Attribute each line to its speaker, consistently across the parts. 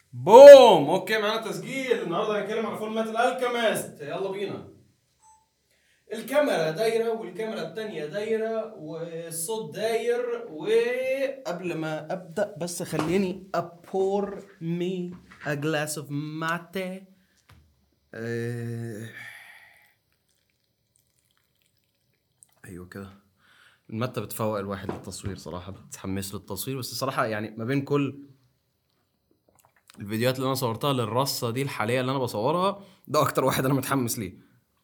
Speaker 1: بوم اوكي معانا تسجيل النهارده هنتكلم على فول ميتال الكيميست يلا بينا الكاميرا دايره والكاميرا التانية دايره والصوت داير وقبل ما ابدا بس خليني ابور مي a glass of mate آه، ايوه كده المتة بتفوق الواحد للتصوير صراحة بتحمس للتصوير بس الصراحة يعني ما بين كل الفيديوهات اللي انا صورتها للرصة دي الحالية اللي انا بصورها ده اكتر واحد انا متحمس ليه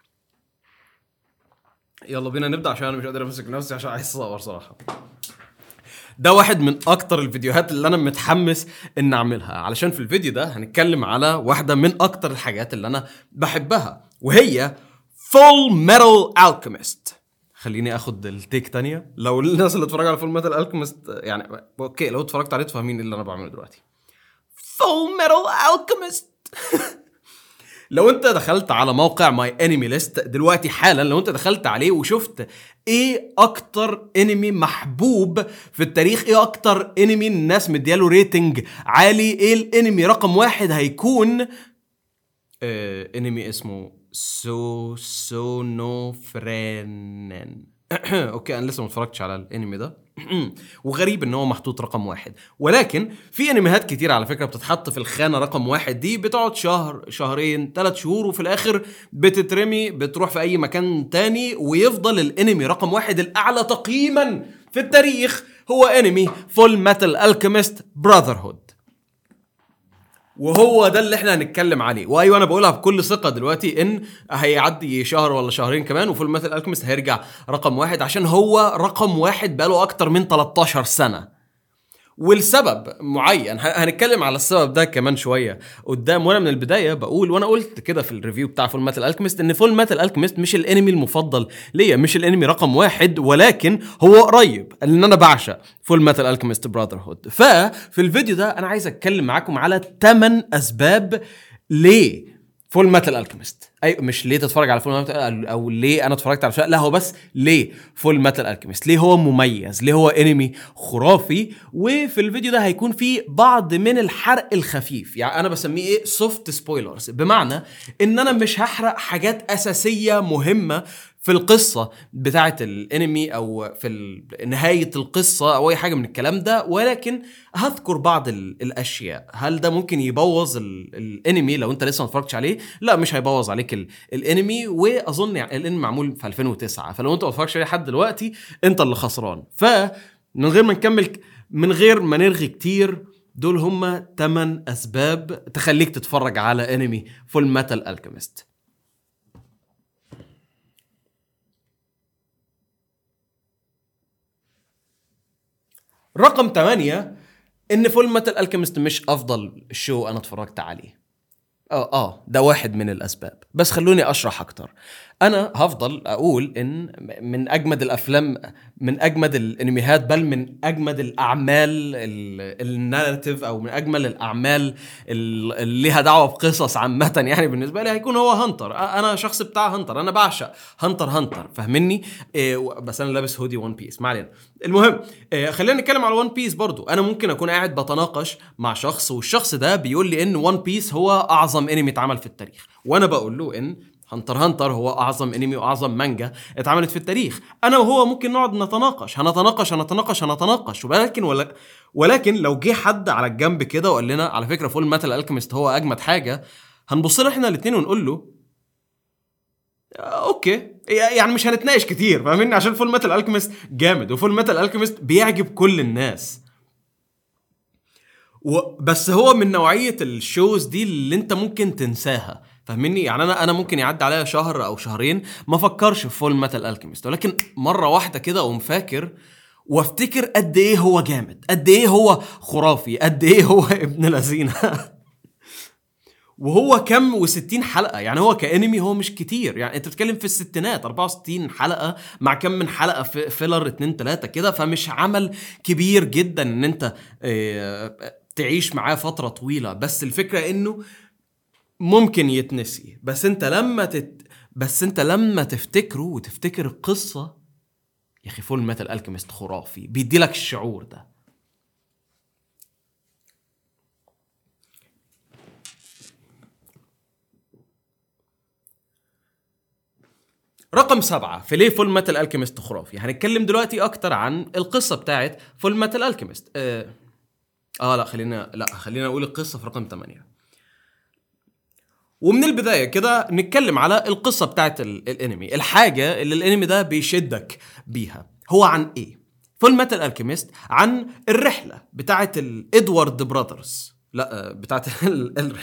Speaker 1: يلا بينا نبدأ عشان انا مش قادر امسك نفسي عشان عايز اصور صراحة ده واحد من اكتر الفيديوهات اللي انا متحمس ان اعملها علشان في الفيديو ده هنتكلم على واحدة من اكتر الحاجات اللي انا بحبها وهي فول ميتال الكيميست خليني اخد التيك تانية لو الناس اللي اتفرجوا على فول ميتال الكيميست يعني اوكي لو اتفرجت عليه تفهمين اللي انا بعمله دلوقتي فول ميتال الكيميست لو انت دخلت على موقع ماي انمي ليست دلوقتي حالا لو انت دخلت عليه وشفت ايه اكتر انمي محبوب في التاريخ ايه اكتر انمي الناس مدياله ريتنج عالي ايه الانمي رقم واحد هيكون آه انمي اسمه سو سونو فرينن اوكي انا لسه ما اتفرجتش على الانمي ده وغريب ان هو محطوط رقم واحد ولكن في انميات كتير على فكره بتتحط في الخانه رقم واحد دي بتقعد شهر شهرين ثلاث شهور وفي الاخر بتترمي بتروح في اي مكان تاني ويفضل الانمي رقم واحد الاعلى تقييما في التاريخ هو انمي فول ميتال الكيميست براذر هود وهو ده اللي احنا هنتكلم عليه وايوه انا بقولها بكل ثقه دلوقتي ان هيعدي شهر ولا شهرين كمان وفول ميتال الكيميست هيرجع رقم واحد عشان هو رقم واحد بقاله اكتر من 13 سنه والسبب معين ه- هنتكلم على السبب ده كمان شويه قدام وانا من البدايه بقول وانا قلت كده في الريفيو بتاع فول ميتال الكيميست ان فول ميتال الكيميست مش الانمي المفضل ليا مش الانمي رقم واحد ولكن هو قريب لان انا بعشق فول ميتال الكيميست براذر هود ففي الفيديو ده انا عايز اتكلم معاكم على 8 اسباب ليه فول ميتال الكيميست اي مش ليه تتفرج على فول ميتال او ليه انا اتفرجت على فيلم لا هو بس ليه فول ميتال الكيميست ليه هو مميز ليه هو انمي خرافي وفي الفيديو ده هيكون فيه بعض من الحرق الخفيف يعني انا بسميه ايه سوفت سبويلرز بمعنى ان انا مش هحرق حاجات اساسيه مهمه في القصة بتاعة الانمي او في ال- نهاية القصة او اي حاجة من الكلام ده ولكن هذكر بعض ال- الاشياء هل ده ممكن يبوظ ال- الانمي لو انت لسه ما اتفرجتش عليه لا مش هيبوظ عليك ال- الانمي واظن يعني الانمي معمول في 2009 فلو انت ما اتفرجتش عليه لحد دلوقتي انت اللي خسران فمن غير ما نكمل ك- من غير ما نرغي كتير دول هما 8 اسباب تخليك تتفرج على انمي فول ميتال الكيميست رقم 8 ان فول ميتال الكيميست مش افضل شو انا اتفرجت عليه اه اه ده واحد من الاسباب بس خلوني اشرح اكتر انا هفضل اقول ان من اجمد الافلام من اجمد الانميات بل من اجمد الاعمال ال- الناراتيف او من اجمل الاعمال ال- اللي ليها دعوه بقصص عامه يعني بالنسبه لي هيكون هو هانتر آه، انا شخص بتاع هانتر انا بعشق هانتر هانتر فاهمني إيه و- بس انا لابس هودي وان بيس ما علينا المهم إيه خلينا نتكلم على وان بيس برضو انا ممكن اكون قاعد بتناقش مع شخص والشخص ده بيقول لي ان وان بيس هو اعظم انمي اتعمل في التاريخ وانا بقول له ان هانتر هانتر هو اعظم انمي واعظم مانجا اتعملت في التاريخ انا وهو ممكن نقعد نتناقش هنتناقش هنتناقش هنتناقش ولكن ولا ولكن لو جه حد على الجنب كده وقال لنا على فكره فول ميتال الكيميست هو اجمد حاجه هنبص له احنا الاثنين ونقول له اوكي يعني مش هنتناقش كتير فاهمني عشان فول ميتال الكيميست جامد وفول ميتال الكيميست بيعجب كل الناس و... بس هو من نوعيه الشوز دي اللي انت ممكن تنساها فاهمني يعني انا انا ممكن يعدي عليا شهر او شهرين ما افكرش في فول ميتال الكيميست ولكن مره واحده كده اقوم فاكر وافتكر قد ايه هو جامد قد ايه هو خرافي قد ايه هو ابن لذينه وهو كم و60 حلقه يعني هو كانمي هو مش كتير يعني انت بتتكلم في الستينات 64 حلقه مع كم من حلقه في فيلر 2 3 كده فمش عمل كبير جدا ان انت اه تعيش معاه فتره طويله بس الفكره انه ممكن يتنسي بس انت لما تت... بس انت لما تفتكره وتفتكر القصه يا اخي فول ميتال الكيميست خرافي بيدي لك الشعور ده رقم سبعة في ليه فول ميتال الكيميست خرافي هنتكلم دلوقتي اكتر عن القصة بتاعت فول ميتال الكيميست آه, اه لا خلينا لا خلينا اقول القصة في رقم 8 ومن البداية كده نتكلم على القصة بتاعت ال- الانمي الحاجة اللي الانمي ده بيشدك بيها هو عن ايه فول ميتال الكيميست عن الرحلة بتاعت الادوارد براذرز لا آه، بتاعت ال... ال...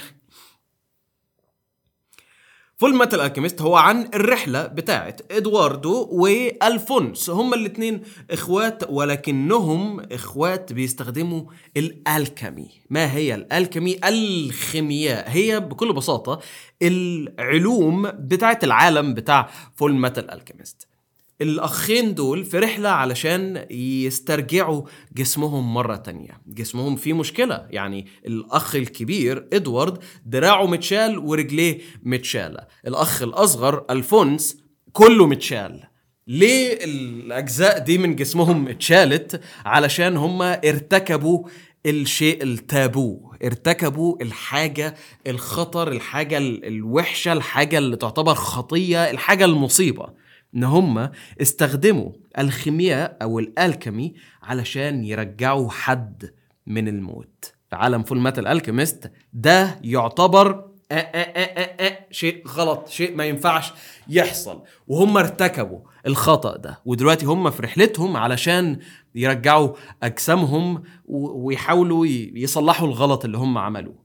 Speaker 1: فول ميتال الكيميست هو عن الرحلة بتاعت ادواردو والفونس هما الاتنين اخوات ولكنهم اخوات بيستخدموا الالكيمي ما هي الالكيمي الخيمياء هي بكل بساطة العلوم بتاعت العالم بتاع فول ميتال الكيميست الأخين دول في رحلة علشان يسترجعوا جسمهم مرة تانية جسمهم فيه مشكلة يعني الأخ الكبير إدوارد دراعه متشال ورجليه متشالة الأخ الأصغر ألفونس كله متشال ليه الأجزاء دي من جسمهم اتشالت علشان هما ارتكبوا الشيء التابو ارتكبوا الحاجة الخطر الحاجة ال- الوحشة الحاجة اللي تعتبر خطية الحاجة المصيبة ان هم استخدموا الخيمياء او الالكيمي علشان يرجعوا حد من الموت في عالم فول ميتال الكيميست ده يعتبر آه آه آه آه آه شيء غلط شيء ما ينفعش يحصل وهم ارتكبوا الخطأ ده ودلوقتي هم في رحلتهم علشان يرجعوا أجسامهم و- ويحاولوا ي- يصلحوا الغلط اللي هم عملوه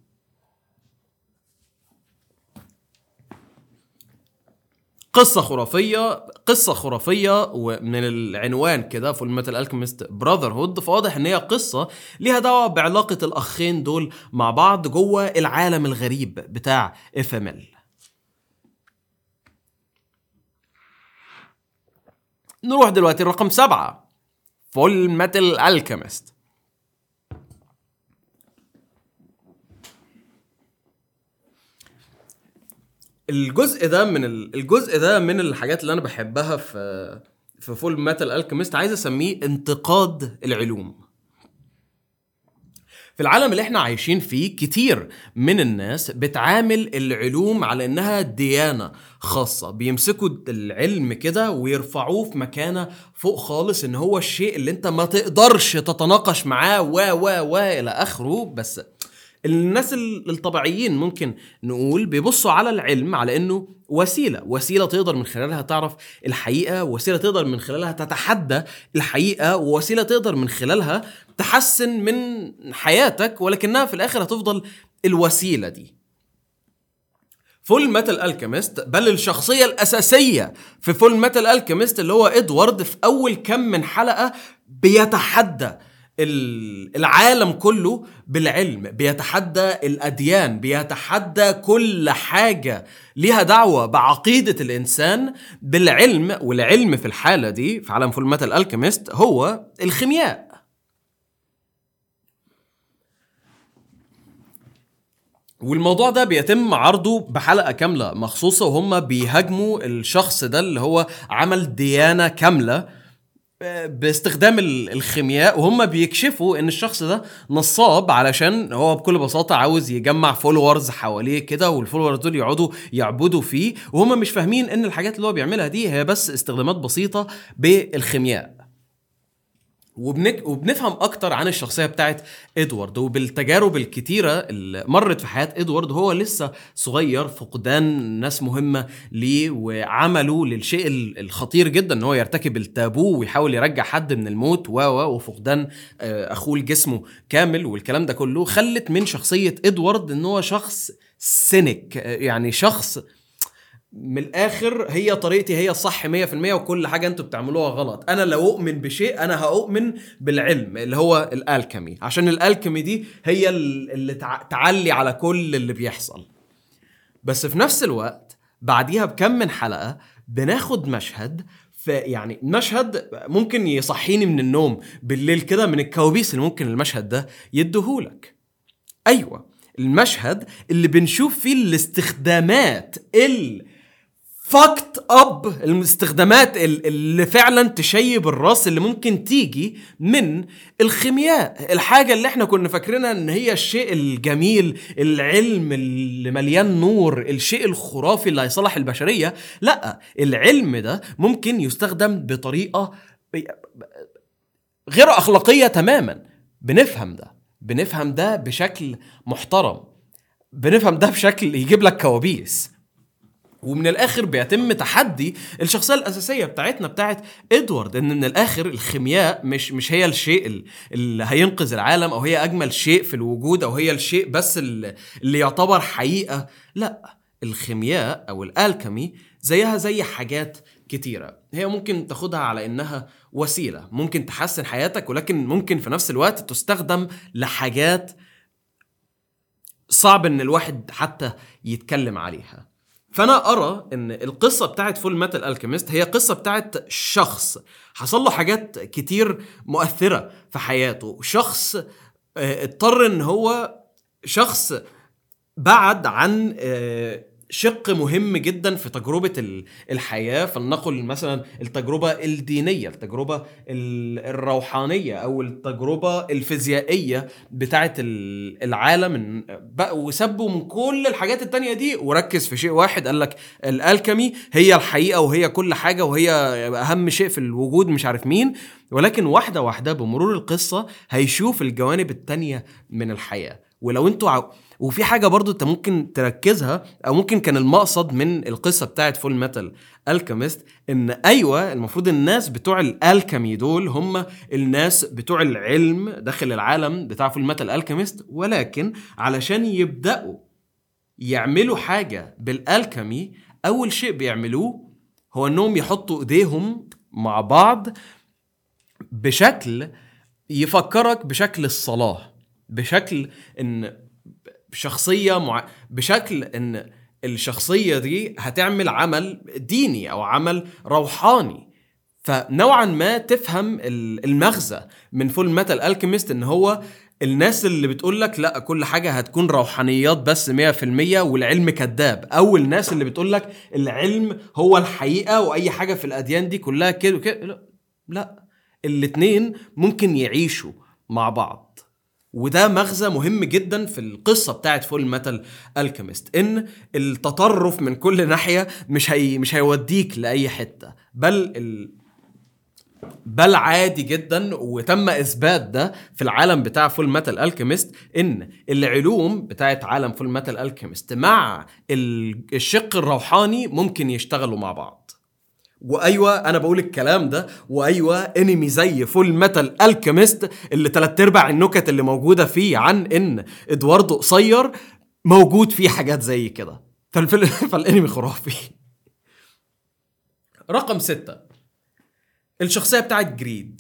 Speaker 1: قصة خرافية قصة خرافية ومن العنوان كده فول ميتال الكيميست براذر هود فواضح ان هي قصة ليها دعوة بعلاقة الاخين دول مع بعض جوه العالم الغريب بتاع اف ام ال نروح دلوقتي رقم سبعة فول ميتال الكيميست الجزء ده من ال- الجزء ده من الحاجات اللي انا بحبها في في فول ميتال الكيميست عايز اسميه انتقاد العلوم في العالم اللي احنا عايشين فيه كتير من الناس بتعامل العلوم على انها ديانة خاصة بيمسكوا العلم كده ويرفعوه في مكانة فوق خالص ان هو الشيء اللي انت ما تقدرش تتناقش معاه و و و الى اخره بس الناس ال- الطبيعيين ممكن نقول بيبصوا على العلم على انه وسيله، وسيله تقدر من خلالها تعرف الحقيقه، وسيله تقدر من خلالها تتحدى الحقيقه، ووسيله تقدر من خلالها تحسن من حياتك ولكنها في الاخر هتفضل الوسيله دي. فول ميتال الكيميست بل الشخصية الأساسية في فول ميتال الكيميست اللي هو إدوارد في أول كم من حلقة بيتحدى ال- العالم كله بالعلم بيتحدى الأديان بيتحدى كل حاجة ليها دعوة بعقيدة الإنسان بالعلم والعلم في الحالة دي في عالم فول ميتال الكيميست هو الخيمياء والموضوع ده بيتم عرضه بحلقة كاملة مخصوصة وهم بيهاجموا الشخص ده اللي هو عمل ديانة كاملة آه، باستخدام ال- الخيمياء وهم بيكشفوا ان الشخص ده نصاب علشان هو بكل بساطة عاوز يجمع فولورز حواليه كده والفولورز دول يقعدوا يعبدوا فيه وهم مش فاهمين ان الحاجات اللي هو بيعملها دي هي بس استخدامات بسيطة بالخيمياء وبنك وبنفهم اكتر عن الشخصيه بتاعت ادوارد وبالتجارب الكتيره اللي مرت في حياه ادوارد هو لسه صغير فقدان ناس مهمه ليه وعمله للشيء ال- الخطير جدا ان هو يرتكب التابو ويحاول يرجع حد من الموت و و وفقدان آه، اخوه لجسمه كامل والكلام ده كله خلت من شخصيه ادوارد ان هو شخص سينيك آه، يعني شخص من الاخر هي طريقتي هي الصح 100% وكل حاجه انتوا بتعملوها غلط انا لو اؤمن بشيء انا هؤمن بالعلم اللي هو الالكيمي عشان الالكيمي دي هي ال- اللي تع- تعلي على كل اللي بيحصل بس في نفس الوقت بعديها بكم من حلقه بناخد مشهد في يعني مشهد ممكن يصحيني من النوم بالليل كده من الكوابيس اللي ممكن المشهد ده يديهولك ايوه المشهد اللي بنشوف فيه الاستخدامات فاكت اب الاستخدامات ال- اللي فعلا تشيب الراس اللي ممكن تيجي من الخيمياء الحاجة اللي احنا كنا فاكرينها ان هي الشيء الجميل العلم اللي مليان نور الشيء الخرافي اللي هيصلح البشرية لا العلم ده ممكن يستخدم بطريقة غير أخلاقية تماما بنفهم ده بنفهم ده بشكل محترم بنفهم ده بشكل يجيب لك كوابيس ومن الاخر بيتم تحدي الشخصيه الاساسيه بتاعتنا بتاعت ادوارد ان من الاخر الخيمياء مش مش هي الشيء ال- اللي هينقذ العالم او هي اجمل شيء في الوجود او هي الشيء بس اللي, اللي يعتبر حقيقه لا الخيمياء او الالكيمي زيها زي حاجات كتيرة هي ممكن تاخدها على انها وسيلة ممكن تحسن حياتك ولكن ممكن في نفس الوقت تستخدم لحاجات صعب ان الواحد حتى يتكلم عليها فانا ارى ان القصه بتاعت فول ميتال الكيميست هي قصه بتاعت شخص حصل له حاجات كتير مؤثره في حياته شخص آه، اضطر ان هو شخص بعد عن آه، شق مهم جدا في تجربة ال- الحياة فلنقل مثلا التجربة الدينية التجربة ال- الروحانية أو التجربة الفيزيائية بتاعة ال- العالم إن- بقى وسبوا من كل الحاجات التانية دي وركز في شيء واحد قال لك الألكمي هي الحقيقة وهي كل حاجة وهي أهم شيء في الوجود مش عارف مين ولكن واحدة واحدة بمرور القصة هيشوف الجوانب التانية من الحياة ولو انتوا عو... وفي حاجة برضو انت ممكن تركزها او ممكن كان المقصد من القصة بتاعت فول ميتال الكيميست ان ايوه المفروض الناس بتوع الالكيمي دول هم الناس بتوع العلم داخل العالم بتاع فول ميتال الكيميست ولكن علشان يبدأوا يعملوا حاجة بالالكيمي اول شيء بيعملوه هو انهم يحطوا ايديهم مع بعض بشكل يفكرك بشكل الصلاة بشكل ان شخصية مع... بشكل ان الشخصية دي هتعمل عمل ديني او عمل روحاني فنوعا ما تفهم ال- المغزى من فول ميتال الكيميست ان هو الناس اللي بتقول لك لا كل حاجه هتكون روحانيات بس 100% والعلم كذاب او الناس اللي بتقول لك العلم هو الحقيقه واي حاجه في الاديان دي كلها كده وكده لا, لا. الاتنين ممكن يعيشوا مع بعض وده مغزى مهم جدا في القصه بتاعت فول ميتال الكيميست ان التطرف من كل ناحيه مش هي مش هيوديك لاي حته بل ال بل عادي جدا وتم اثبات ده في العالم بتاع فول ميتال الكيميست ان العلوم بتاعت عالم فول ميتال الكيميست مع ال- الشق الروحاني ممكن يشتغلوا مع بعض وايوه انا بقول الكلام ده وايوه انمي زي فول ميتال الكيميست اللي تلات ارباع النكت اللي موجوده فيه عن ان ادواردو قصير موجود فيه حاجات زي كده فالفيلم فالانمي خرافي رقم ستة الشخصية بتاعت جريد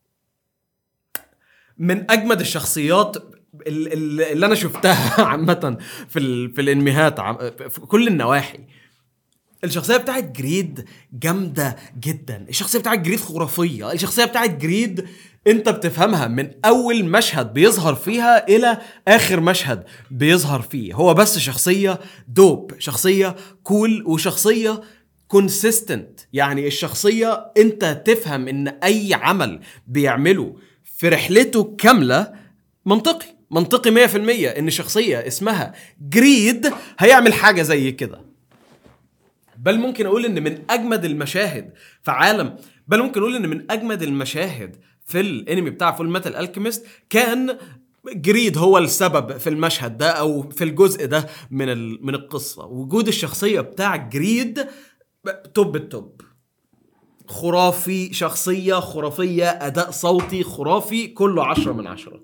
Speaker 1: من أجمد الشخصيات ال- ال- اللي أنا شفتها عامة في ال- في الأنميات عم- في كل النواحي الشخصيه بتاعت جريد جامده جدا الشخصيه بتاعت جريد خرافيه الشخصيه بتاعت جريد انت بتفهمها من اول مشهد بيظهر فيها الى اخر مشهد بيظهر فيه هو بس شخصيه دوب شخصيه كول وشخصيه كونسيستنت يعني الشخصيه انت تفهم ان اي عمل بيعمله في رحلته كامله منطقي منطقي 100% ان شخصيه اسمها جريد هيعمل حاجه زي كده بل ممكن اقول ان من اجمد المشاهد في عالم بل ممكن اقول ان من اجمد المشاهد في الانمي بتاع فول ميتال الكيميست كان جريد هو السبب في المشهد ده او في الجزء ده من ال... من القصه وجود الشخصيه بتاع جريد توب التوب خرافي شخصيه خرافيه اداء صوتي خرافي كله عشرة من عشرة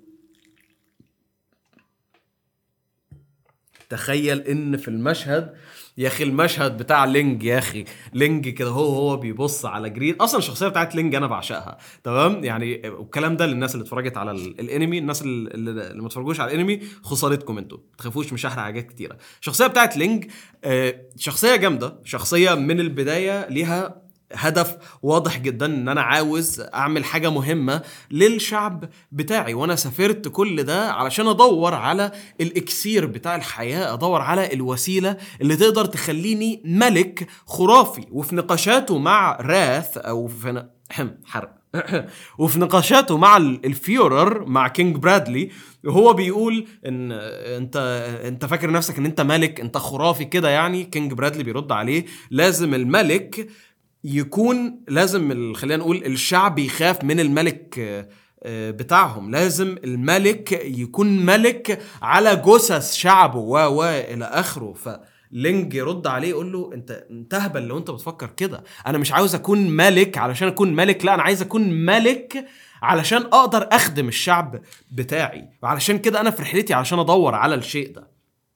Speaker 1: تخيل ان في المشهد يا اخي المشهد بتاع لينج يا اخي لينج كده هو هو بيبص على جريد اصلا الشخصيه بتاعت لينج انا بعشقها تمام يعني والكلام ده للناس اللي اتفرجت على ال- الانمي الناس اللي, اللي ما اتفرجوش على الانمي خسارتكم انتوا ما تخافوش مش هحرق حاجات كتيره الشخصيه بتاعت لينج آه، شخصيه جامده شخصيه من البدايه ليها هدف واضح جدا ان انا عاوز اعمل حاجه مهمه للشعب بتاعي وانا سافرت كل ده علشان ادور على الاكسير بتاع الحياه ادور على الوسيله اللي تقدر تخليني ملك خرافي وفي نقاشاته مع راث او في ن... حرق وفي نقاشاته مع الفيورر مع كينج برادلي وهو بيقول ان انت انت فاكر نفسك ان انت ملك انت خرافي كده يعني كينج برادلي بيرد عليه لازم الملك يكون لازم خلينا نقول الشعب يخاف من الملك آه، بتاعهم لازم الملك يكون ملك على جثث شعبه و و الى اخره ف لينج يرد عليه يقول له انت انت اهبل لو انت بتفكر كده انا مش عاوز اكون ملك علشان اكون ملك لا انا عايز اكون ملك علشان اقدر اخدم الشعب بتاعي وعلشان كده انا في رحلتي علشان ادور على الشيء ده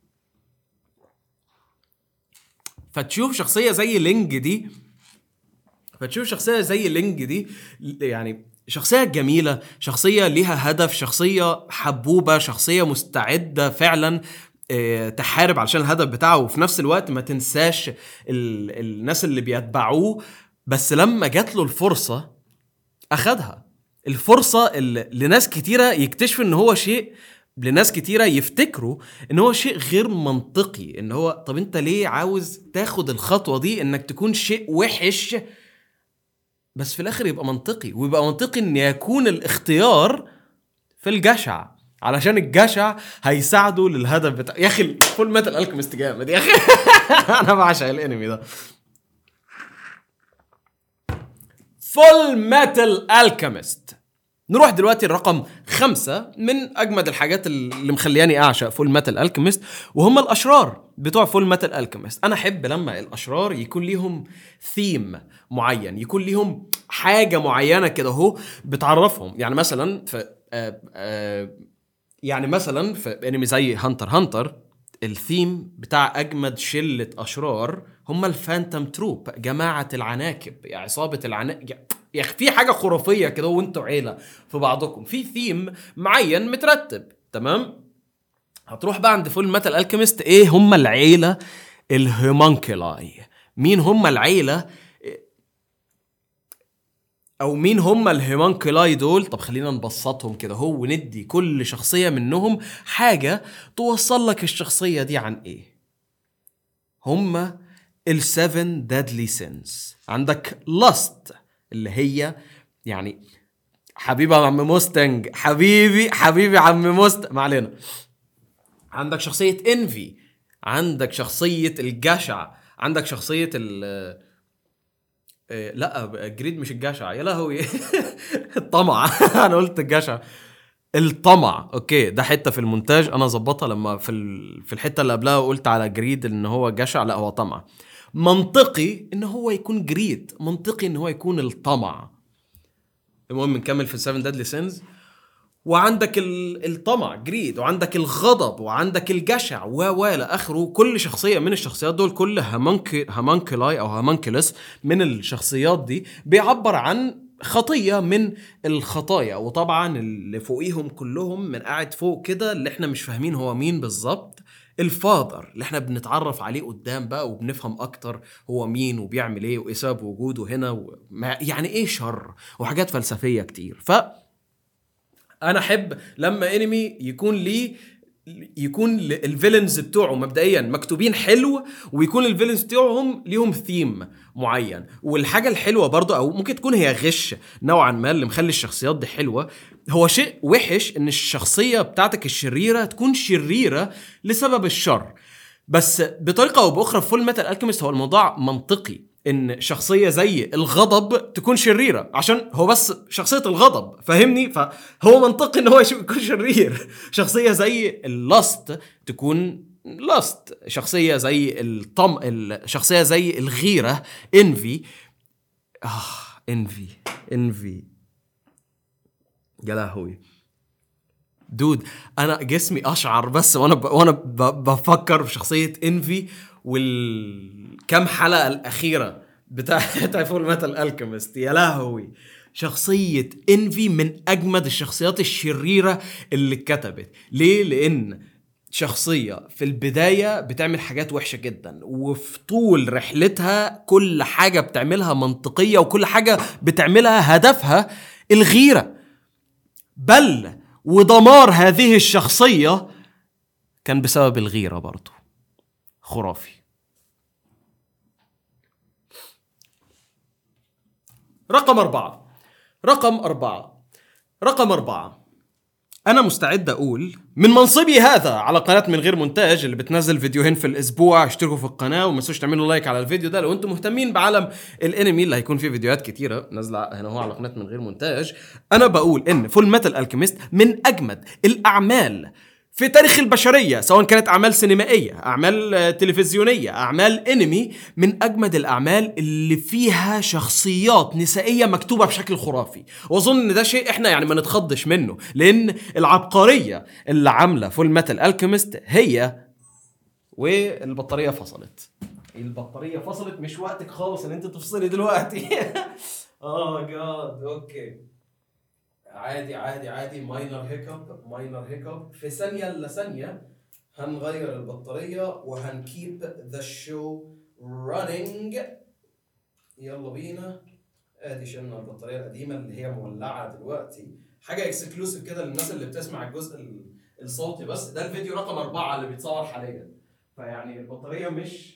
Speaker 1: فتشوف شخصيه زي لينج دي فتشوف شخصيه زي لينج دي يعني شخصية جميلة شخصية ليها هدف شخصية حبوبة شخصية مستعدة فعلا آه، تحارب علشان الهدف بتاعه وفي نفس الوقت ما تنساش الناس اللي بيتبعوه بس لما جات له الفرصة أخدها الفرصة اللي لناس كتيرة يكتشفوا إن هو شيء لناس كتيرة يفتكروا ان هو شيء غير منطقي ان هو طب انت ليه عاوز تاخد الخطوة دي انك تكون شيء وحش بس في الاخر يبقى منطقي ويبقى منطقي ان يكون الاختيار في الجشع علشان الجشع هيساعده للهدف بتاع يا اخي فول ميتال الكيمست جامد يا اخي انا بعشق الانمي ده فول ميتال الكيمست نروح دلوقتي الرقم خمسة من أجمد الحاجات اللي مخلياني أعشق فول ميتال الكيمست وهم الأشرار بتوع فول ميتال الكيمست أنا أحب لما الأشرار يكون ليهم ثيم معين يكون ليهم حاجة معينة كده اهو بتعرفهم يعني مثلا في آآ آآ يعني مثلا في انمي زي هانتر هانتر الثيم بتاع اجمد شله اشرار هم الفانتوم تروب جماعه العناكب يعني عصابه العناكب يا اخي في حاجه خرافيه كده وانتوا عيله في بعضكم في ثيم معين مترتب تمام هتروح بقى عند فول ميتال الكيمست ايه هم العيله الهيمانكلاي مين هم العيله او مين هم الهيمانكلاي دول طب خلينا نبسطهم كده هو وندي كل شخصيه منهم حاجه توصل لك الشخصيه دي عن ايه هم السفن ديدلي سينز عندك لاست اللي هي يعني حبيبي عم موستنج حبيبي حبيبي عم موست ما علينا عندك شخصيه انفي عندك شخصيه الجشع عندك شخصيه ال إيه لا جريد مش الجشع يا لهوي الطمع انا قلت الجشع الطمع اوكي ده حته في المونتاج انا ظبطها لما في في الحته اللي قبلها قلت على جريد ان هو جشع لا هو طمع منطقي ان هو يكون جريد منطقي ان هو يكون الطمع المهم نكمل في السفن ديدلي سينز وعندك الطمع جريد وعندك الغضب وعندك الجشع و و الى اخره كل شخصيه من الشخصيات دول كل هامانك هامانكلاي او هامانكلس من الشخصيات دي بيعبر عن خطيه من الخطايا وطبعا اللي فوقيهم كلهم من قاعد فوق كده اللي احنا مش فاهمين هو مين بالظبط الفاذر اللي احنا بنتعرف عليه قدام بقى وبنفهم اكتر هو مين وبيعمل ايه وايه سبب وجوده هنا و... يعني ايه شر وحاجات فلسفيه كتير ف انا احب لما انمي يكون ليه يكون الفيلنز بتوعه مبدئيا مكتوبين حلو ويكون الفيلنز بتوعهم ليهم ثيم معين والحاجه الحلوه برضه او ممكن تكون هي غش نوعا ما اللي مخلي الشخصيات دي حلوه هو شيء وحش ان الشخصيه بتاعتك الشريره تكون شريره لسبب الشر بس بطريقه او باخرى في فول ميتال الكيمست هو الموضوع منطقي ان شخصيه زي الغضب تكون شريره عشان هو بس شخصيه الغضب فاهمني فهو منطقي ان هو يكون شرير شخصيه زي اللاست تكون لاست شخصيه زي الطم الشخصيه زي الغيره انفي اه انفي انفي يا لهوي دود انا جسمي اشعر بس وانا ب... وانا ب... بفكر في شخصيه انفي والكم حلقه الاخيره بتاع فول ميتال الكيمست يا لهوي شخصية انفي من اجمد الشخصيات الشريرة اللي اتكتبت ليه لان شخصية في البداية بتعمل حاجات وحشة جدا وفي طول رحلتها كل حاجة بتعملها منطقية وكل حاجة بتعملها هدفها الغيرة بل ودمار هذه الشخصية كان بسبب الغيرة برضه خرافي رقم أربعة رقم أربعة رقم أربعة أنا مستعد أقول من منصبي هذا على قناة من غير مونتاج اللي بتنزل فيديوهين في الأسبوع اشتركوا في القناة وما تنسوش تعملوا لايك على الفيديو ده لو أنتم مهتمين بعالم الأنمي اللي هيكون فيه فيديوهات كتيرة نازلة هنا هو على قناة من غير مونتاج أنا بقول إن فول ميتال الكيميست من أجمد الأعمال في تاريخ البشرية سواء كانت أعمال سينمائية أعمال آه، تلفزيونية أعمال أنمي من أجمد الأعمال اللي فيها شخصيات نسائية مكتوبة بشكل خرافي وأظن إن ده شيء إحنا يعني ما نتخضش منه لأن العبقرية اللي عاملة فول ميتال الكيميست هي والبطارية فصلت البطارية فصلت مش وقتك خالص إن أنت تفصلي دلوقتي اه جاد اوكي عادي عادي عادي ماينر هيكب ماينر هيكب في ثانية إلا ثانية هنغير البطارية وهنكيب ذا شو رانينج يلا بينا ادي شلنا البطارية القديمة اللي هي مولعة دلوقتي حاجة اكسكلوسيف كده للناس اللي بتسمع الجزء ال- الصوتي بس ده الفيديو رقم أربعة اللي بيتصور حاليا فيعني البطارية مش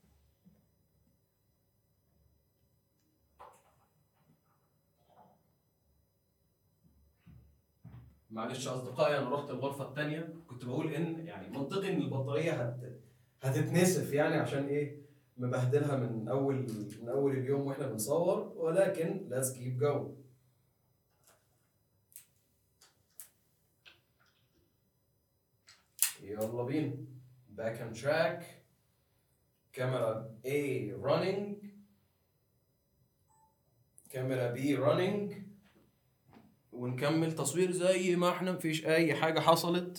Speaker 1: معلش اصدقائي انا رحت الغرفه الثانيه كنت بقول ان يعني منطقي ان البطاريه هت هتتنسف يعني عشان ايه مبهدلها من اول من اول اليوم واحنا بنصور ولكن let's keep going يلا بينا back on track كاميرا A running كاميرا B running ونكمل تصوير زي ما احنا مفيش اي حاجة حصلت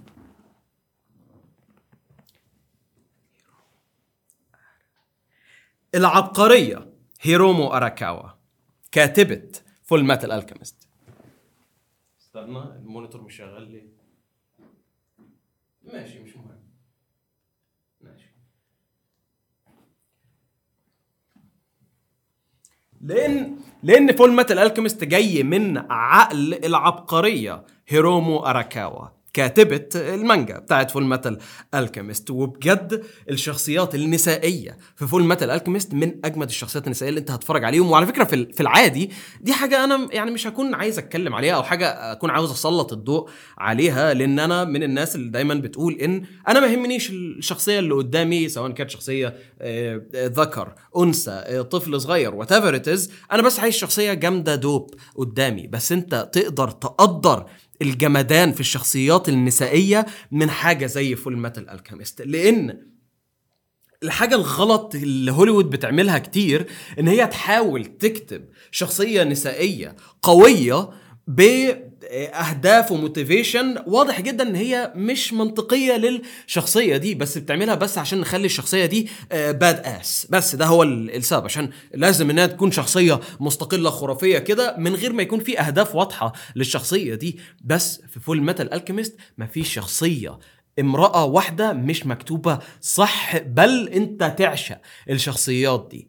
Speaker 1: العبقرية هيرومو أراكاوا كاتبة فول ميتال الكيميست استنى المونيتور مش شغال ليه ماشي مش مهم ماشي لان لان فول ميتال الكيميست جاي من عقل العبقريه هيرومو اراكاوا كاتبة المانجا بتاعت فول ميتال الكيميست وبجد الشخصيات النسائية في فول ميتال الكيميست من أجمد الشخصيات النسائية اللي أنت هتتفرج عليهم وعلى فكرة في ال- في العادي دي حاجة أنا يعني مش هكون عايز أتكلم عليها أو حاجة أكون عاوز أسلط الضوء عليها لأن أنا من الناس اللي دايما بتقول إن أنا ما يهمنيش الشخصية اللي قدامي سواء كانت شخصية آه، آه، ذكر أنثى آه، طفل صغير وات ايفر انا بس عايز شخصية جامدة دوب قدامي بس أنت تقدر تقدر الجمدان في الشخصيات النسائية من حاجة زي فول ميتال الكيميست لأن الحاجة الغلط اللي هوليوود بتعملها كتير ان هي تحاول تكتب شخصية نسائية قوية باهداف وموتيفيشن واضح جدا ان هي مش منطقيه للشخصيه دي بس بتعملها بس عشان نخلي الشخصيه دي باد اس بس ده هو ال- السبب عشان لازم انها تكون شخصيه مستقله خرافيه كده من غير ما يكون في اهداف واضحه للشخصيه دي بس في فول ميتال الكيميست مفيش شخصيه امرأة واحدة مش مكتوبة صح بل انت تعشق الشخصيات دي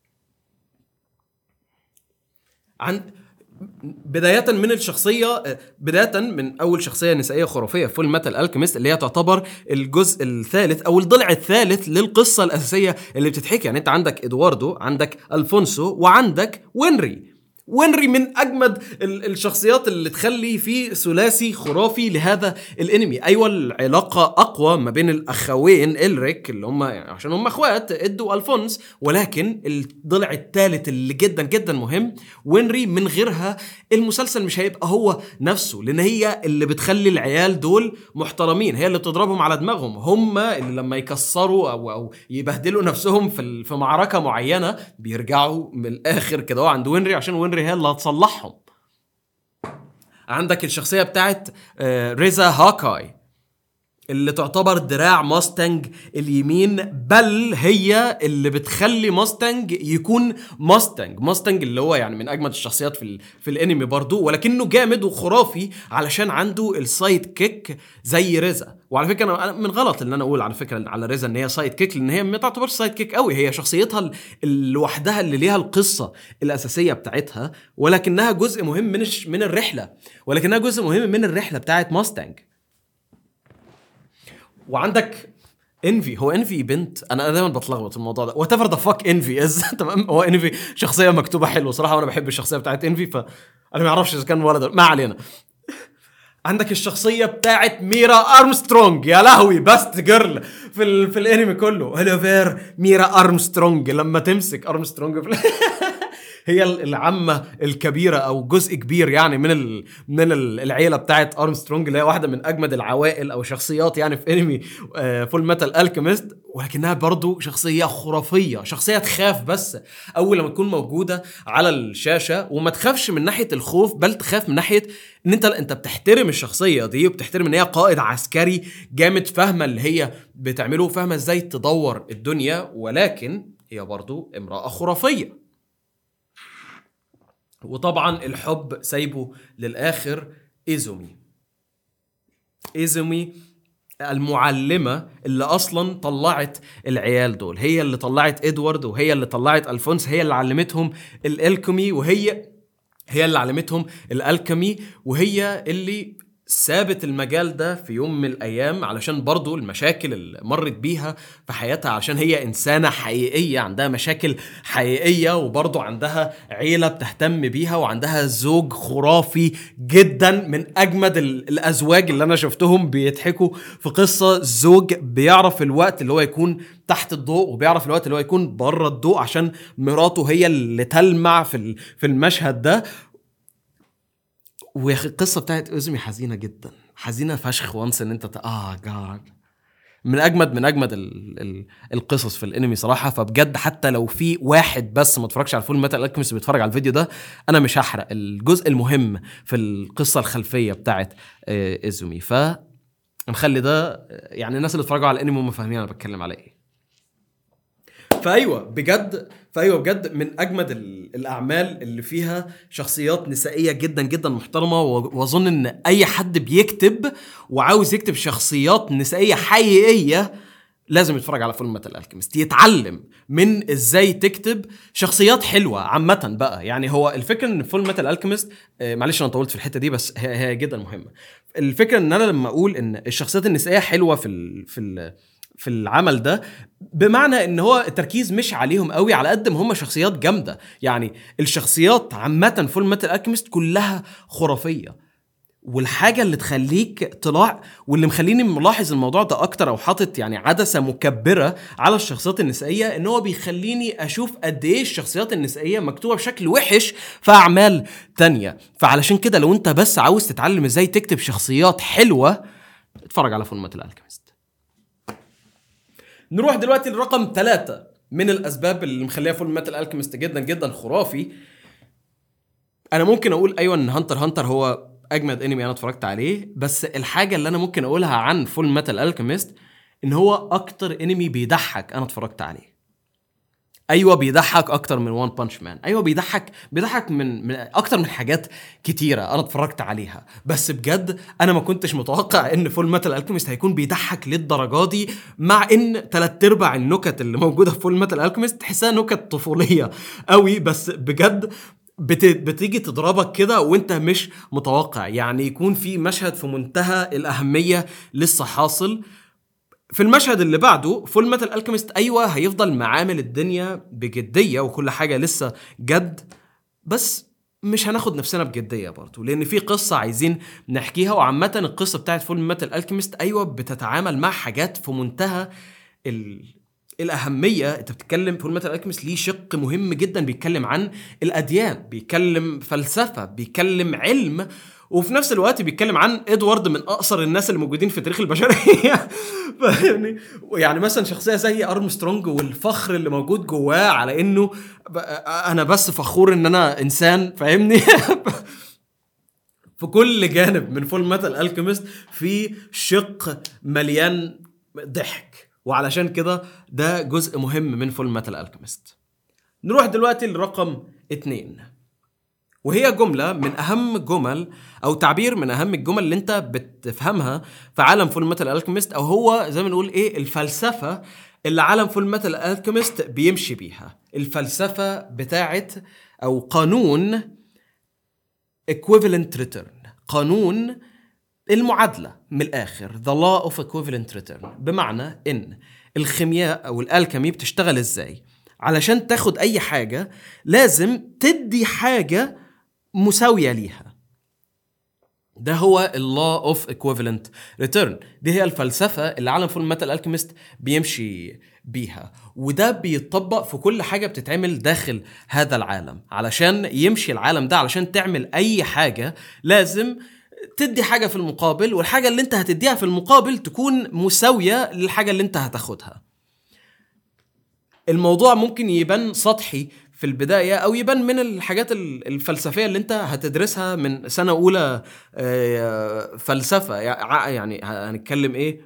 Speaker 1: عن بداية من الشخصية بداية من أول شخصية نسائية خرافية فول ميتال الكيميست اللي هي تعتبر الجزء الثالث أو الضلع الثالث للقصة الأساسية اللي بتتحكي يعني أنت عندك إدواردو عندك ألفونسو وعندك وينري وينري من اجمد ال- الشخصيات اللي تخلي في ثلاثي خرافي لهذا الانمي ايوه العلاقه اقوى ما بين الاخوين الريك اللي هم يعني عشان هم اخوات اد والفونس ولكن الضلع الثالث اللي جدا جدا مهم وينري من غيرها المسلسل مش هيبقى هو نفسه لان هي اللي بتخلي العيال دول محترمين هي اللي بتضربهم على دماغهم هم اللي لما يكسروا او او يبهدلوا نفسهم في ال- في معركه معينه بيرجعوا من الاخر كده هو عند وينري عشان وينري هي اللي هتصلحهم عندك الشخصيه بتاعت آه، ريزا هاكاي اللي تعتبر دراع ماستنج اليمين بل هي اللي بتخلي ماستنج يكون ماستنج ماستنج اللي هو يعني من اجمد الشخصيات في ال... في الانمي برضو ولكنه جامد وخرافي علشان عنده السايد كيك زي ريزا وعلى فكره انا من غلط ان انا اقول على فكره على ريزا ان هي سايد كيك لان هي ما تعتبرش سايد كيك قوي هي شخصيتها لوحدها اللي ليها القصه الاساسيه بتاعتها ولكنها جزء مهم من الش... من الرحله ولكنها جزء مهم من الرحله بتاعت ماستنج وعندك انفي هو انفي بنت انا دايما بتلخبط في الموضوع ده وات ايفر ذا فاك انفي از تمام هو انفي شخصيه مكتوبه حلو صراحه وانا بحب الشخصيه بتاعت انفي فانا ما اعرفش اذا كان ولد ما علينا عندك الشخصية بتاعت ميرا ارمسترونج يا لهوي باست جيرل في ال... في الانمي كله هلوفير ميرا ارمسترونج لما تمسك ارمسترونج في هي العمه الكبيره او جزء كبير يعني من ال من العيله بتاعت ارمسترونج اللي هي واحده من اجمد العوائل او شخصيات يعني في انمي فول ميتال الكيميست ولكنها برضو شخصيه خرافيه شخصيه تخاف بس اول لما تكون موجوده على الشاشه وما تخافش من ناحيه الخوف بل تخاف من ناحيه ان انت انت بتحترم الشخصيه دي وبتحترم ان هي قائد عسكري جامد فاهمه اللي هي بتعمله فاهمه ازاي تدور الدنيا ولكن هي برضو امراه خرافيه وطبعا الحب سايبه للاخر ايزومي ايزومي المعلمه اللي اصلا طلعت العيال دول هي اللي طلعت ادوارد وهي اللي طلعت الفونس هي اللي علمتهم الالكيمي وهي هي اللي علمتهم الالكيمي وهي اللي سابت المجال ده في يوم من الايام علشان برضو المشاكل اللي مرت بيها في حياتها عشان هي انسانه حقيقيه عندها مشاكل حقيقيه وبرضو عندها عيله بتهتم بيها وعندها زوج خرافي جدا من اجمد الازواج اللي انا شفتهم بيضحكوا في قصه زوج بيعرف الوقت اللي هو يكون تحت الضوء وبيعرف الوقت اللي هو يكون بره الضوء عشان مراته هي اللي تلمع في في المشهد ده ويا اخي القصه بتاعت ازمي حزينه جدا حزينه فشخ وانس ان انت اه جاد من اجمد من اجمد ال ال القصص في الانمي صراحه فبجد حتى لو في واحد بس ما اتفرجش على فول ميتال الكيمست بيتفرج على الفيديو ده انا مش هحرق الجزء المهم في القصه الخلفيه بتاعت ازومي ف نخلي ده يعني الناس اللي اتفرجوا على الانمي هم فاهمين انا بتكلم على ايه فايوه بجد فايوه بجد من اجمد الاعمال اللي فيها شخصيات نسائيه جدا جدا محترمه واظن ان اي حد بيكتب وعاوز يكتب شخصيات نسائيه حقيقيه لازم يتفرج على فيلم ميتال الكيمست يتعلم من ازاي تكتب شخصيات حلوه عامه بقى يعني هو الفكره ان فيلم ميتال الكيمست معلش انا طولت في الحته دي بس هي, هي جدا مهمه الفكره ان انا لما اقول ان الشخصيات النسائيه حلوه في ال في ال في العمل ده بمعنى ان هو التركيز مش عليهم قوي على قد ما هم شخصيات جامده يعني الشخصيات عامه فول ميتال الكيمست كلها خرافيه والحاجه اللي تخليك طلع واللي مخليني ملاحظ الموضوع ده اكتر او حاطط يعني عدسه مكبره على الشخصيات النسائيه ان هو بيخليني اشوف قد ايه الشخصيات النسائيه مكتوبه بشكل وحش في اعمال تانية فعلشان كده لو انت بس عاوز تتعلم ازاي تكتب شخصيات حلوه اتفرج على فول ميتال الكيمست نروح دلوقتي لرقم ثلاثة من الأسباب اللي مخليها فول ميتال الكيمست جدا جدا خرافي أنا ممكن أقول أيوة إن هانتر هانتر هو أجمد أنمي أنا اتفرجت عليه بس الحاجة اللي أنا ممكن أقولها عن فول ميتال الكيمست إن هو أكتر أنمي بيضحك أنا اتفرجت عليه ايوه بيضحك اكتر من وان بانش مان ايوه بيضحك بيضحك من من اكتر من حاجات كتيره انا اتفرجت عليها بس بجد انا ما كنتش متوقع ان فول ميتال الكيمست هيكون بيضحك للدرجه دي مع ان ثلاث ارباع النكت اللي موجوده في فول ميتال الكيمست تحسها نكت طفوليه قوي بس بجد بت... بتيجي تضربك كده وانت مش متوقع يعني يكون في مشهد في منتهى الاهميه لسه حاصل في المشهد اللي بعده فول ميتال الكيمست ايوه هيفضل معامل الدنيا بجديه وكل حاجه لسه جد بس مش هناخد نفسنا بجديه برضه لان في قصه عايزين نحكيها وعامه القصه بتاعت فول ميتال الكيمست ايوه بتتعامل مع حاجات في منتهى ال... الاهميه انت بتتكلم فول ميتال الكيمست ليه شق مهم جدا بيتكلم عن الاديان بيتكلم فلسفه بيتكلم علم وفي نفس الوقت بيتكلم عن ادوارد من اقصر الناس اللي موجودين في تاريخ البشريه فاهمني يعني مثلا شخصيه زي ارمسترونج والفخر اللي موجود جواه على انه انا بس فخور ان انا انسان فاهمني في كل جانب من فول ميتال الكيميست في شق مليان ضحك وعلشان كده ده جزء مهم من فول ميتال الكيميست نروح دلوقتي لرقم اتنين وهي جملة من أهم جمل أو تعبير من أهم الجمل اللي أنت بتفهمها في عالم فول ميتال الكيميست أو هو زي ما نقول إيه الفلسفة اللي عالم فول ميتال الكيميست بيمشي بيها الفلسفة بتاعت أو قانون equivalent return قانون المعادلة من الآخر the law of equivalent return بمعنى إن الخيمياء أو الألكيمي بتشتغل إزاي علشان تاخد أي حاجة لازم تدي حاجة مساوية ليها ده هو اللا اوف equivalent ريتيرن دي هي الفلسفه اللي عالم فول ميتال الكيميست بيمشي بيها وده بيتطبق في كل حاجه بتتعمل داخل هذا العالم علشان يمشي العالم ده علشان تعمل اي حاجه لازم تدي حاجه في المقابل والحاجه اللي انت هتديها في المقابل تكون مساويه للحاجه اللي انت هتاخدها الموضوع ممكن يبان سطحي في البداية أو يبان من الحاجات ال- الفلسفية اللي أنت هتدرسها من سنة أولى آه، فلسفة يع- يعني هنتكلم إيه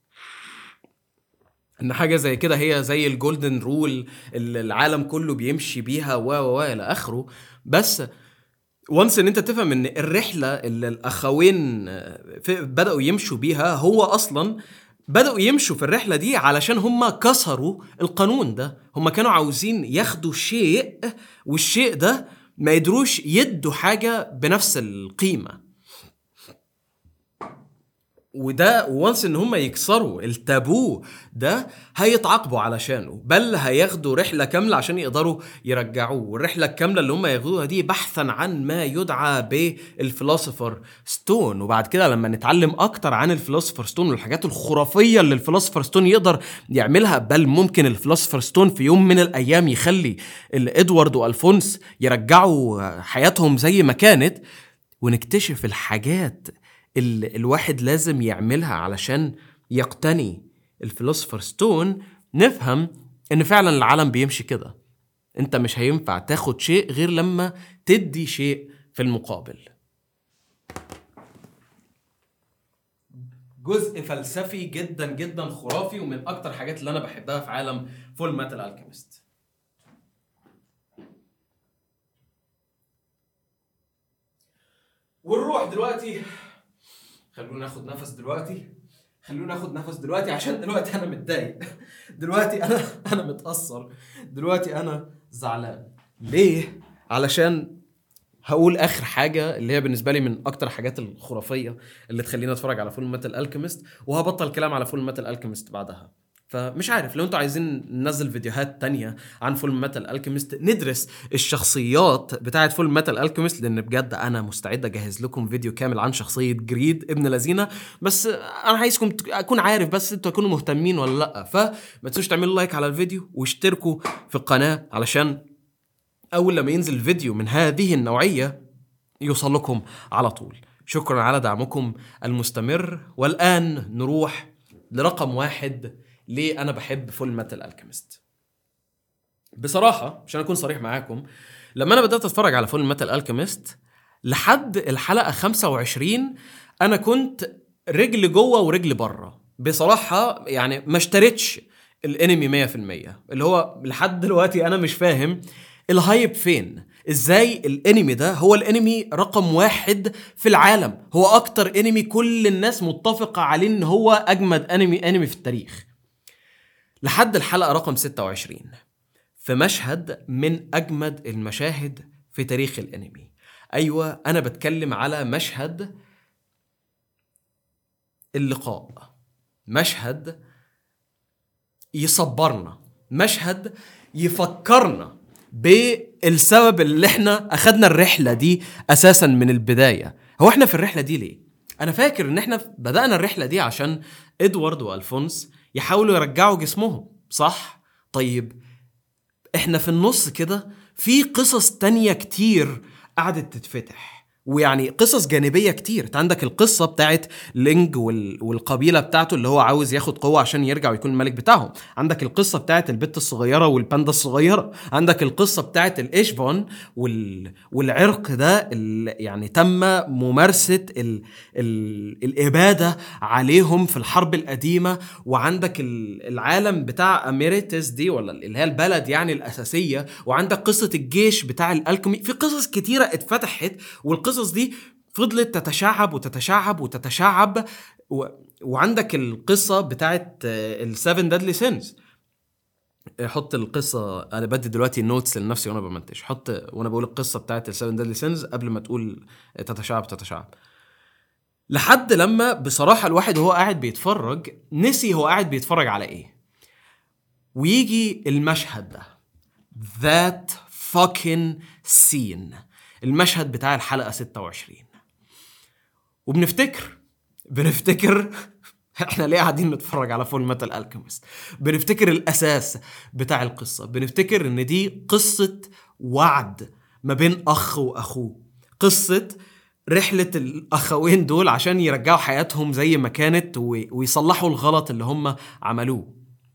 Speaker 1: ان حاجه زي كده هي زي الجولدن رول اللي العالم كله بيمشي بيها و و و الى اخره بس وانس ان انت تفهم ان الرحله اللي الاخوين آه، في- بداوا يمشوا بيها هو اصلا بداوا يمشوا في الرحله دي علشان هم كسروا القانون ده هم كانوا عاوزين ياخدوا شيء والشيء ده ما يدروش يدوا حاجه بنفس القيمه وده وانس ان هم يكسروا التابو ده هيتعاقبوا علشانه بل هياخدوا رحله كامله عشان يقدروا يرجعوه والرحله الكامله اللي هم ياخدوها دي بحثا عن ما يدعى بالفلوسفر ستون وبعد كده لما نتعلم اكتر عن الفلوسفر ستون والحاجات الخرافيه اللي الفلوسفر ستون يقدر يعملها بل ممكن الفلوسفر ستون في يوم من الايام يخلي ادوارد والفونس يرجعوا حياتهم زي ما كانت ونكتشف الحاجات اللي الواحد لازم يعملها علشان يقتني الفلوسفر ستون نفهم ان فعلا العالم بيمشي كده انت مش هينفع تاخد شيء غير لما تدي شيء في المقابل جزء فلسفي جدا جدا خرافي ومن اكتر حاجات اللي انا بحبها في عالم فول ميتال الكيميست ونروح دلوقتي خلونا ناخد نفس دلوقتي خلونا ناخد نفس دلوقتي عشان دلوقتي انا متضايق دلوقتي انا انا متاثر دلوقتي انا زعلان ليه علشان هقول اخر حاجه اللي هي بالنسبه لي من اكتر الحاجات الخرافيه اللي تخليني اتفرج على فول ميتال الكيميست وهبطل كلام على فول ميتال الكيميست بعدها فمش عارف لو انتوا عايزين ننزل فيديوهات تانية عن فول ميتال الكيميست ندرس الشخصيات بتاعه فول ميتال الكيميست لان بجد انا مستعد اجهز لكم فيديو كامل عن شخصيه جريد ابن لذينه بس انا عايزكم تك- اكون عارف بس انتوا تكونوا مهتمين ولا لا فما تنسوش تعملوا لايك على الفيديو واشتركوا في القناه علشان اول لما ينزل فيديو من هذه النوعيه يوصل لكم على طول شكرا على دعمكم المستمر والان نروح لرقم واحد ليه انا بحب فول ميتال الكيميست بصراحه عشان اكون صريح معاكم لما انا بدات اتفرج على فول ميتال الكيميست لحد الحلقه 25 انا كنت رجل جوه ورجل بره بصراحه يعني ما اشتريتش الانمي 100% اللي هو لحد دلوقتي انا مش فاهم الهايب فين ازاي الانمي ده هو الانمي رقم واحد في العالم هو اكتر انمي كل الناس متفقة عليه ان هو اجمد انمي انمي في التاريخ لحد الحلقة رقم 26 في مشهد من اجمد المشاهد في تاريخ الانمي ايوه انا بتكلم على مشهد اللقاء مشهد يصبرنا مشهد يفكرنا بالسبب اللي احنا اخدنا الرحله دي اساسا من البدايه هو احنا في الرحله دي ليه انا فاكر ان احنا بدانا الرحله دي عشان ادوارد والفونس يحاولوا يرجعوا جسمهم صح طيب احنا في النص كده في قصص تانية كتير قعدت تتفتح ويعني قصص جانبيه كتير انت عندك القصه بتاعت لينج وال... والقبيله بتاعته اللي هو عاوز ياخد قوه عشان يرجع ويكون الملك بتاعهم عندك القصه بتاعت البت الصغيره والباندا الصغيره عندك القصه بتاعت الايشفون وال... والعرق ده اللي يعني تم ممارسه ال... ال... الاباده عليهم في الحرب القديمه وعندك ال- العالم بتاع اميريتس دي ولا اللي هي البلد يعني الاساسيه وعندك قصه الجيش بتاع الالكمي في قصص كتيره اتفتحت والقصص دي فضلت تتشعب وتتشعب وتتشعب و... وعندك القصه بتاعت السفن ديدلي سينز حط القصه انا بدي دلوقتي نوتس لنفسي وانا بمنتج حط وانا بقول القصه بتاعت السفن ديدلي سينز قبل ما تقول تتشعب تتشعب لحد لما بصراحه الواحد وهو قاعد بيتفرج نسي هو قاعد بيتفرج على ايه ويجي المشهد ده that fucking scene المشهد بتاع الحلقة 26 وبنفتكر بنفتكر احنا ليه قاعدين نتفرج على فول ميتال الكيمست بنفتكر الاساس بتاع القصه بنفتكر ان دي قصه وعد ما بين اخ واخوه قصه رحلة الأخوين دول عشان يرجعوا حياتهم زي ما كانت و- ويصلحوا الغلط اللي هم عملوه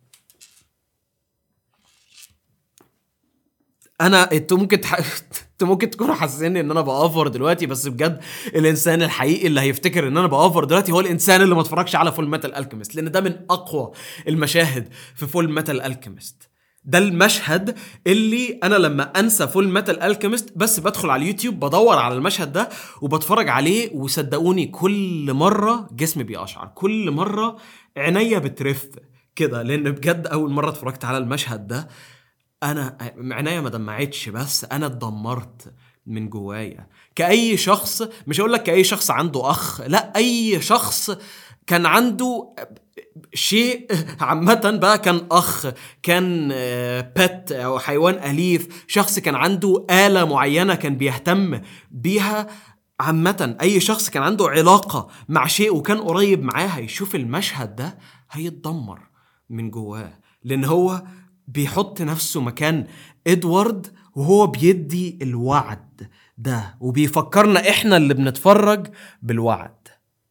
Speaker 1: انا انتوا ممكن تح... انتوا ممكن تكونوا حاسين ان انا بأوفر دلوقتي بس بجد الانسان الحقيقي اللي هيفتكر ان انا بأوفر دلوقتي هو الانسان اللي ما اتفرجش على فول ميتال الكيمست لان ده من اقوى المشاهد في فول ميتال الكيمست ده المشهد اللي انا لما انسى فول ميتال الكيمست بس بدخل على اليوتيوب بدور على المشهد ده وبتفرج عليه وصدقوني كل مره جسمي بيقشعر كل مره عينيا بترف كده لان بجد اول مره اتفرجت على المشهد ده انا عينيا ما دمعتش بس انا اتدمرت من جوايا كأي شخص مش هقول لك كأي شخص عنده أخ لا أي شخص كان عنده شيء عامة بقى كان أخ كان بت أو حيوان أليف شخص كان عنده آلة معينة كان بيهتم بيها عامة أي شخص كان عنده علاقة مع شيء وكان قريب معاه هيشوف المشهد ده هيتدمر من جواه لأن هو بيحط نفسه مكان ادوارد وهو بيدي الوعد ده وبيفكرنا احنا اللي بنتفرج بالوعد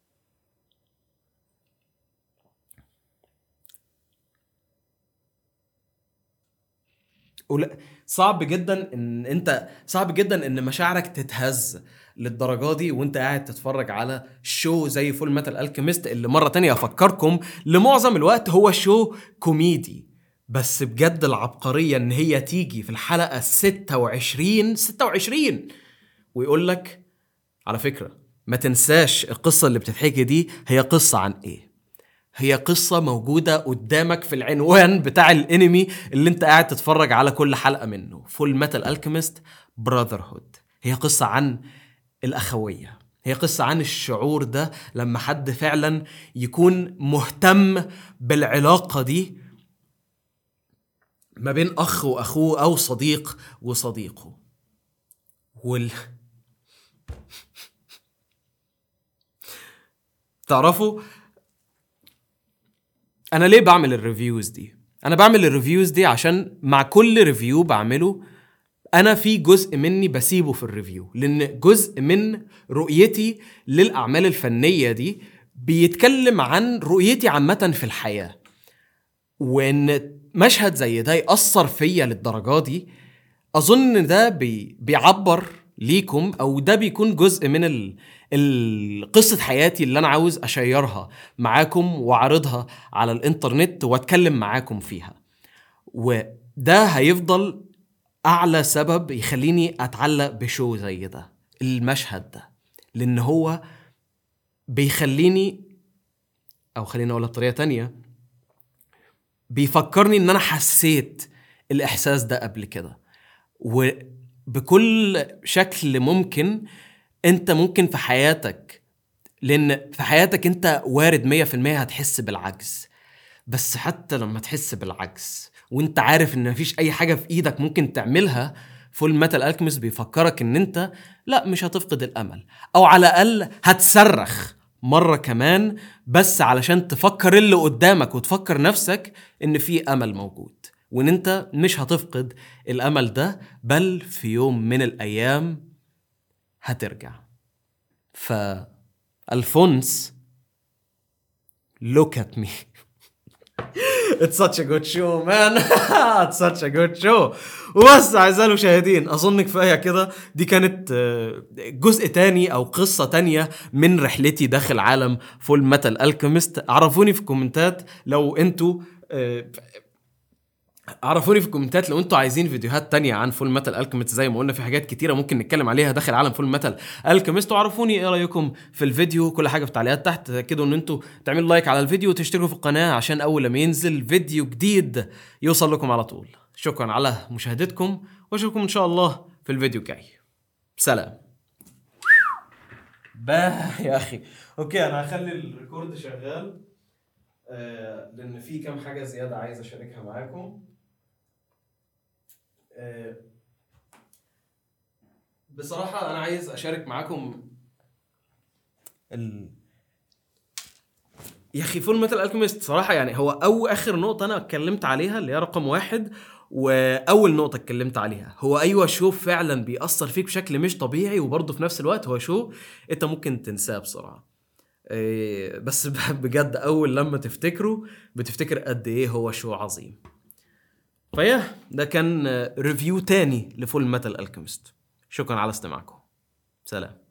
Speaker 1: ولا صعب جدا ان انت صعب جدا ان مشاعرك تتهز للدرجه دي وانت قاعد تتفرج على شو زي فول ميتال الكيمست اللي مره تانية افكركم لمعظم الوقت هو شو كوميدي بس بجد العبقريه ان هي تيجي في الحلقه 26 26 ويقول لك على فكره ما تنساش القصه اللي بتتحكي دي هي قصه عن ايه هي قصة موجودة قدامك في العنوان بتاع الانمي اللي انت قاعد تتفرج على كل حلقة منه فول ميتال الكيمست براذر هود هي قصة عن الأخوية هي قصة عن الشعور ده لما حد فعلا يكون مهتم بالعلاقة دي ما بين أخ وأخوه أو صديق وصديقه وال تعرفوا انا ليه بعمل الريفيوز دي انا بعمل الريفيوز دي عشان مع كل ريفيو بعمله انا في جزء مني بسيبه في الريفيو لان جزء من رؤيتي للاعمال الفنيه دي بيتكلم عن رؤيتي عامه في الحياه وان مشهد زي ده ياثر فيا للدرجه دي اظن ان ده بي بيعبر ليكم او ده بيكون جزء من ال ال- قصة حياتي اللي أنا عاوز أشيرها معاكم وأعرضها على الإنترنت وأتكلم معاكم فيها وده هيفضل أعلى سبب يخليني أتعلق بشو زي ده المشهد ده لأن هو بيخليني أو خليني أقولها بطريقة تانية بيفكرني إن أنا حسيت الإحساس ده قبل كده وبكل شكل ممكن انت ممكن في حياتك لان في حياتك انت وارد 100% هتحس بالعجز بس حتى لما تحس بالعجز وانت عارف ان مفيش اي حاجه في ايدك ممكن تعملها فول ميتال الكيمس بيفكرك ان انت لا مش هتفقد الامل او على الاقل هتصرخ مره كمان بس علشان تفكر اللي قدامك وتفكر نفسك ان في امل موجود وان انت مش هتفقد الامل ده بل في يوم من الايام هترجع ف الفونس look at me It's such a good show man It's such a good show وبس اعزائي المشاهدين اظن كفايه كده دي كانت آه، جزء تاني او قصه تانية من رحلتي داخل عالم فول ميتال الكيمست عرفوني في الكومنتات لو انتوا آه، عرفوني في الكومنتات لو انتوا عايزين فيديوهات تانية عن فول ميتال الكيمست زي ما قلنا في حاجات كتيره ممكن نتكلم عليها داخل عالم فول ميتال الكيمست وعرفوني ايه رايكم في الفيديو كل حاجه في التعليقات تحت تاكدوا ان انتوا تعملوا لايك على الفيديو وتشتركوا في القناه عشان اول لما ينزل فيديو جديد يوصل لكم على طول شكرا على مشاهدتكم واشوفكم ان شاء الله في الفيديو الجاي سلام باه يا اخي اوكي انا هخلي الريكورد شغال آه لان في كام حاجه زياده عايز اشاركها معاكم آه، بصراحة أنا عايز أشارك معاكم ال... يا أخي فول ميتال الكيميست صراحة يعني هو أو آخر نقطة أنا اتكلمت عليها اللي هي رقم واحد وأول نقطة اتكلمت عليها هو أيوة شو فعلا بيأثر فيك بشكل مش طبيعي وبرضه في نفس الوقت هو شو أنت ممكن تنساه بسرعة إيه، بس بجد أول لما تفتكره بتفتكر قد إيه هو شو عظيم فيا ده كان ريفيو تاني لفول ميتال الكيمست شكرا على استماعكم سلام